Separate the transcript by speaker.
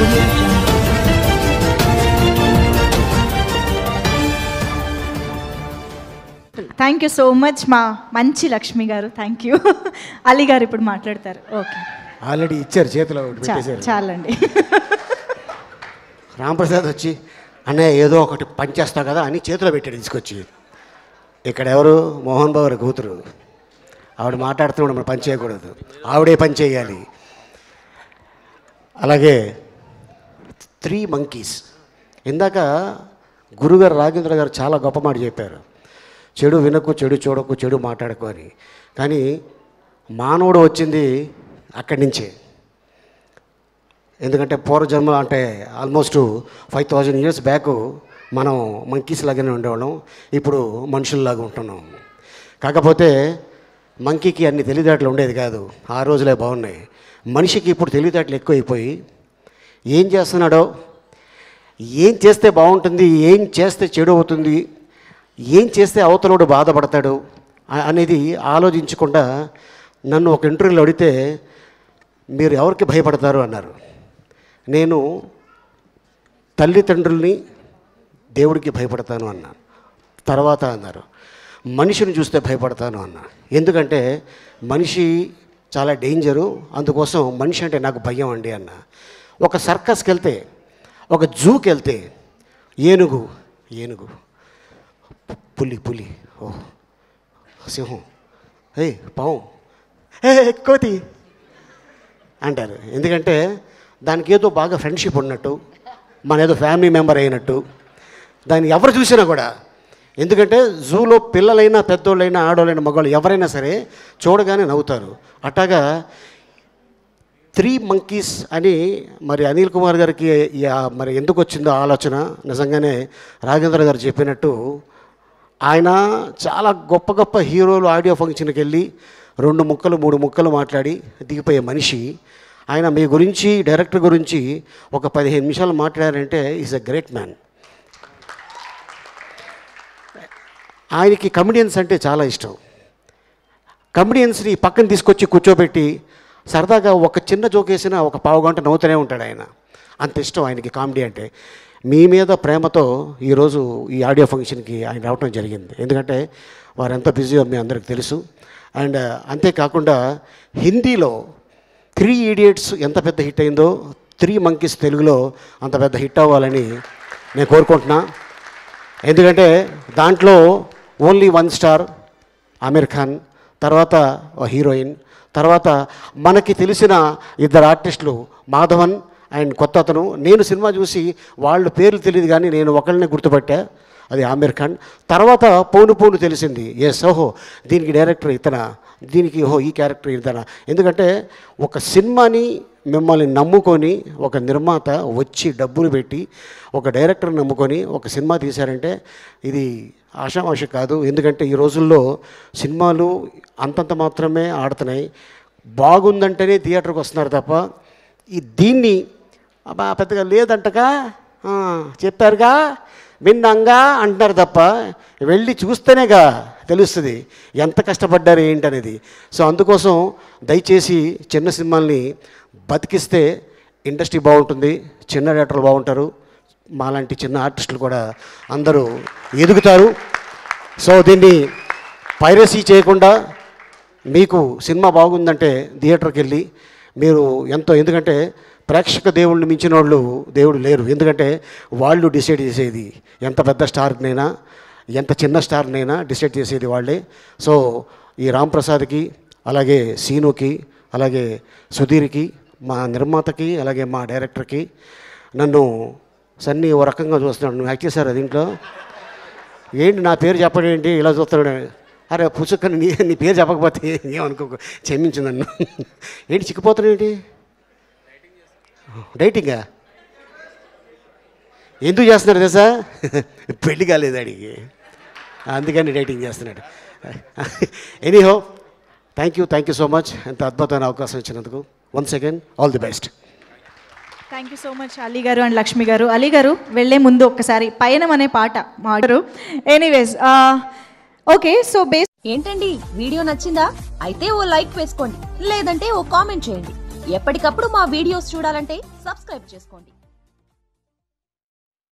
Speaker 1: audio jungle.
Speaker 2: Thank you so much మా మంచి లక్ష్మి గారు థ్యాంక్ యూ అలీ గారు ఇప్పుడు మాట్లాడతారు ఓకే
Speaker 3: ఆల్రెడీ ఇచ్చారు చేతిలో ఒకటి
Speaker 2: చా-
Speaker 3: పెట్టేశారు
Speaker 2: చాలండి
Speaker 3: రాంప్రసాద్ వచ్చి అన్నయ్య ఏదో ఒకటి పనిచేస్తావు కదా అని చేతిలో పెట్టాడు తీసుకొచ్చి ఇక్కడ ఎవరు మోహన్ బాబు గారి కూతురు ఆవిడ మాట్లాడుతున్నాడు మనం పని చేయకూడదు ఆవిడే పని చేయాలి అలాగే త్రీ మంకీస్ ఇందాక గురుగారు రాఘేంద్ర గారు చాలా గొప్ప మాట చెప్పారు చెడు వినకు చెడు చూడకు చెడు మాట్లాడకు అని కానీ మానవుడు వచ్చింది అక్కడి నుంచే ఎందుకంటే పూర్వజన్మ అంటే almost five thousand years back మనం మంకీస్ లాగానే ఉండేవాళ్ళం ఇప్పుడు మనుషుల్లాగా ఉంటున్నాం కాకపోతే మంకీకి అన్ని తెలివితేటలు ఉండేది కాదు ఆ రోజులే బాగున్నాయి మనిషికి ఇప్పుడు తెలివితేటలు ఎక్కువైపోయి ఏం చేస్తున్నాడో ఏం చేస్తే బాగుంటుంది ఏం చేస్తే చెడు అవుతుంది ఏం చేస్తే అవతలోడు బాధపడతాడు అ- అనేది ఆలోచించకుండా నన్ను ఒక ఇంటర్వ్యూలో అడిగితే మీరు ఎవరికి భయపడతారు అన్నారు నేను తల్లిదండ్రుల్ని దేవుడికి భయపడతాను అన్నాను తర్వాత అన్నారు మనిషిని చూస్తే భయపడతాను అన్నా ఎందుకంటే మనిషి చాలా డేంజరు అందుకోసం మనిషి అంటే నాకు భయం అండి అన్న ఒక సర్కస్కి వెళ్తే ఒక జూకి వెళ్తే ఏనుగు ఏనుగు పులి పులి ఓ సింహం ఏ పావు ఏ కోతి అంటారు ఎందుకంటే దానికి ఏదో బాగా ఫ్రెండ్షిప్ ఉన్నట్టు మన ఏదో ఫ్యామిలీ మెంబర్ అయినట్టు దాన్ని ఎవరు చూసినా కూడా ఎందుకంటే జూలో పిల్లలైనా పెద్దోళ్ళైనా ఆడోళ్ళైనా మగవాళ్ళు ఎవరైనా సరే చూడగానే నవ్వుతారు అట్లాగా త్రీ మంకీస్ అని మరి అనిల్ కుమార్ గారికి యా- మరి ఎందుకు వచ్చిందో ఆలోచన నిజంగానే రాఘేంద్ర గారు చెప్పినట్టు ఆయన చాలా గొప్ప గొప్ప హీరోలు ఆడియో ఫంక్షన్కి వెళ్ళి రెండు ముక్కలు మూడు ముక్కలు మాట్లాడి దిగిపోయే మనిషి ఆయన మీ గురించి డైరెక్టర్ గురించి ఒక పదిహేను నిమిషాలు మాట్లాడారంటే ఈజ్ అ గ్రేట్ మ్యాన్ ఆయనకి కమెడియన్స్ అంటే చాలా ఇష్టం కమెడియన్స్ని పక్కన తీసుకొచ్చి కూర్చోబెట్టి సరదాగా ఒక చిన్న జోక్ వేసినా ఒక పావు గంట నవ్వుతూనే ఉంటాడు ఆయన అంత ఇష్టం ఆయనకి కామెడీ అంటే మీ మీద ప్రేమతో ఈరోజు ఈ ఆడియో ఫంక్షన్కి ఆయన రావటం జరిగింది ఎందుకంటే వారు ఎంత బిజీయో మీ అందరికి తెలుసు అండ్ అంతేకాకుండా హిందీలో త్రీ ఈడియట్స్ ఎంత పెద్ద హిట్ అయిందో త్రీ మంకీస్ తెలుగులో అంత పెద్ద హిట్ అవ్వాలని నేను కోరుకుంటున్నా ఎందుకంటే దాంట్లో only one star Aamir Khan తర్వాత ఓ హీరోయిన్ తర్వాత మనకి తెలిసిన ఇద్దరు ఆర్టిస్టులు మాధవన్ అండ్ కొత్త అతను నేను సినిమా చూసి వాళ్ళ పేర్లు తెలియదు కానీ నేను ఒకళ్ళని గుర్తుపట్టా అది ఆమిర్ ఖాన్ తర్వాత పౌను పౌను తెలిసింది ఎస్ ఓహో దీనికి డైరెక్టర్ ఇతన దీనికి ఓహో ఈ క్యారెక్టర్ ఇతన ఎందుకంటే ఒక సినిమాని మిమ్మల్ని నమ్ముకొని ఒక నిర్మాత వచ్చి డబ్బులు పెట్టి ఒక డైరెక్టర్ నమ్ముకొని ఒక సినిమా తీశారంటే ఇది ఆషామాషి కాదు ఎందుకంటే ఈ రోజుల్లో సినిమాలు అంతంత మాత్రమే ఆడుతున్నాయి బాగుందంటేనే థియేటర్కి వస్తున్నారు తప్ప ఈ దీన్ని అబ్బా పెద్దగా లేదంటగా ఆ, చెప్పారుగా విన్నాంగా అంటున్నారు తప్ప వెళ్ళి చూస్తేనేగా తెలుస్తుంది ఎంత కష్టపడ్డారు ఏంటనేది సో అందుకోసం దయచేసి చిన్న సినిమాల్ని బతికిస్తే ఇండస్ట్రీ బాగుంటుంది చిన్న డైరెక్టర్లు బాగుంటారు మాలాంటి చిన్న ఆర్టిస్టులు కూడా అందరూ ఎదుగుతారు సో దీన్ని పైరసీ చేయకుండా మీకు సినిమా బాగుందంటే థియేటర్కి వెళ్ళి మీరు ఎంతో ఎందుకంటే ప్రేక్షక దేవుళ్ళని మించిన వాళ్ళు దేవుడు లేరు ఎందుకంటే వాళ్ళు డిసైడ్ చేసేది ఎంత పెద్ద స్టార్నైనా ఎంత చిన్న స్టార్నైనా డిసైడ్ చేసేది వాళ్ళే సో ఈ రామ్ ప్రసాద్కి అలాగే సీనుకి అలాగే సుధీర్కి మా నిర్మాతకి అలాగే మా డైరెక్టర్కి నన్ను సన్నీ ఓ రకంగా చూస్తున్నాడు నువ్వు యాక్ట్ చేశారు దీంట్లో ఏంటి నా పేరు చెప్పడం ఏంటి ఇలా చూస్తున్నాడు అరే పుసుక్కని నీ నీ పేరు చెప్పకపోతే ఏమనుకో క్షమించు నన్ను ఏంటి చిక్కిపోతున్నావు ఏంటి డైటింగా ఎందుకు చేస్తున్నాడు తెలుసా పెళ్లి కాలేదు అడిగి అందుకని డైటింగ్ చేస్తున్నాడు anyhow thank you thank you so much ఎంత అద్భుతమైన అవకాశం ఇచ్చినందుకు one second all the best
Speaker 2: thank you so much Ali గారు అండ్ లక్ష్మి గారు అలీ గారు వెళ్ళే ముందు ఒక్కసారి పయనం అనే పాట మాడరు ఎనీవేస్ ఓకే సో బేస్
Speaker 4: ఏంటండి వీడియో నచ్చిందా అయితే ఓ లైక్ వేసుకోండి లేదంటే ఓ కామెంట్ చేయండి
Speaker 1: ఎప్పటికప్పుడు మా వీడియోస్ చూడాలంటే సబ్స్క్రైబ్ చేసుకోండి